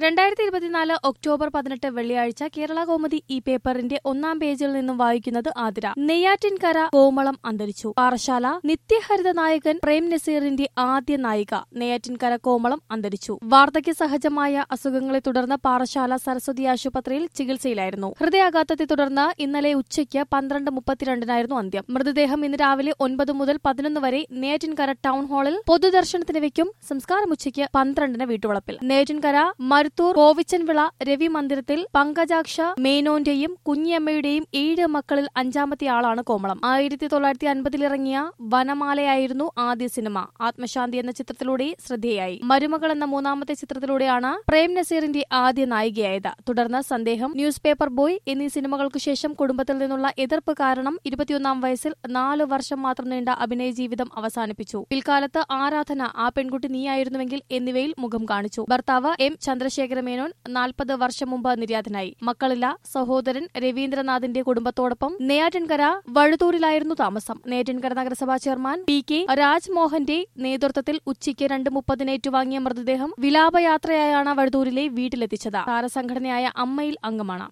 രണ്ടായിരത്തി ഇരുപത്തിനാല് ഒക്ടോബർ പതിനെട്ട് വെള്ളിയാഴ്ച കേരള കൗമുദി ഈ പേപ്പറിന്റെ ഒന്നാം പേജിൽ നിന്നും വായിക്കുന്നത് ആതിര നെയ്യാറ്റിൻകര കോമളം അന്തരിച്ചു പാറശാല നിത്യഹരിത നായകൻ പ്രേം നസീറിന്റെ ആദ്യ നായിക നെയ്യാറ്റിൻകര കോമളം അന്തരിച്ചു വാർദ്ധക്യ സഹജമായ അസുഖങ്ങളെ തുടർന്ന് പാറശാല സരസ്വതി ആശുപത്രിയിൽ ചികിത്സയിലായിരുന്നു ഹൃദയാഘാതത്തെ തുടർന്ന് ഇന്നലെ ഉച്ചയ്ക്ക് പന്ത്രണ്ട് മുപ്പത്തിരണ്ടിനായിരുന്നു അന്ത്യം മൃതദേഹം ഇന്ന് രാവിലെ ഒൻപത് മുതൽ പതിനൊന്ന് വരെ നെയ്യാറ്റിൻകര ടൗൺ ഹാളിൽ പൊതുദർശനത്തിന് വെക്കും സംസ്കാരം ഉച്ചയ്ക്ക് പന്ത്രണ്ടിന് വീട്ടുവളപ്പിൽ നെയ്യാറ്റിൻകര മരുത്തൂർ കോവിച്ചൻവിള രവി മന്ദിരത്തിൽ പങ്കജാക്ഷ മേനോന്റെയും കുഞ്ഞിയമ്മയുടെയും ഏഴ് മക്കളിൽ അഞ്ചാമത്തെ ആളാണ് കോമളം ആയിരത്തി തൊള്ളായിരത്തി അൻപതിലിറങ്ങിയ വനമാലയായിരുന്നു ആദ്യ സിനിമ ആത്മശാന്തി എന്ന ചിത്രത്തിലൂടെ ശ്രദ്ധേയായി മരുമകൾ എന്ന മൂന്നാമത്തെ ചിത്രത്തിലൂടെയാണ് പ്രേം നസീറിന്റെ ആദ്യ നായികയായത് തുടർന്ന് സന്ദേഹം ന്യൂസ് പേപ്പർ ബോയ് എന്നീ സിനിമകൾക്കു ശേഷം കുടുംബത്തിൽ നിന്നുള്ള എതിർപ്പ് കാരണം ഇരുപത്തിയൊന്നാം വയസ്സിൽ നാലു വർഷം മാത്രം നീണ്ട അഭിനയ ജീവിതം അവസാനിപ്പിച്ചു പിൽക്കാലത്ത് ആരാധന ആ പെൺകുട്ടി നീയായിരുന്നുവെങ്കിൽ എന്നിവയിൽ മുഖം കാണിച്ചു ഭർത്താവ് എം ചന്ദ്രശേഖര മേനോൻ നാൽപ്പത് വർഷം മുമ്പ് നിര്യാതനായി മക്കളില്ല സഹോദരൻ രവീന്ദ്രനാഥിന്റെ കുടുംബത്തോടൊപ്പം നെയ്യാറ്റിൻകര വഴുതൂരിലായിരുന്നു താമസം നെയ്യാറ്റിൻകര നഗരസഭാ ചെയർമാൻ പി കെ രാജ്മോഹന്റെ നേതൃത്വത്തിൽ ഉച്ചയ്ക്ക് രണ്ട് മുപ്പതിന് ഏറ്റുവാങ്ങിയ മൃതദേഹം വിലാപയാത്രയായാണ് വഴുതൂരിലെ വീട്ടിലെത്തിച്ചത് താരസംഘടനയായ അമ്മയിൽ അംഗമാണ്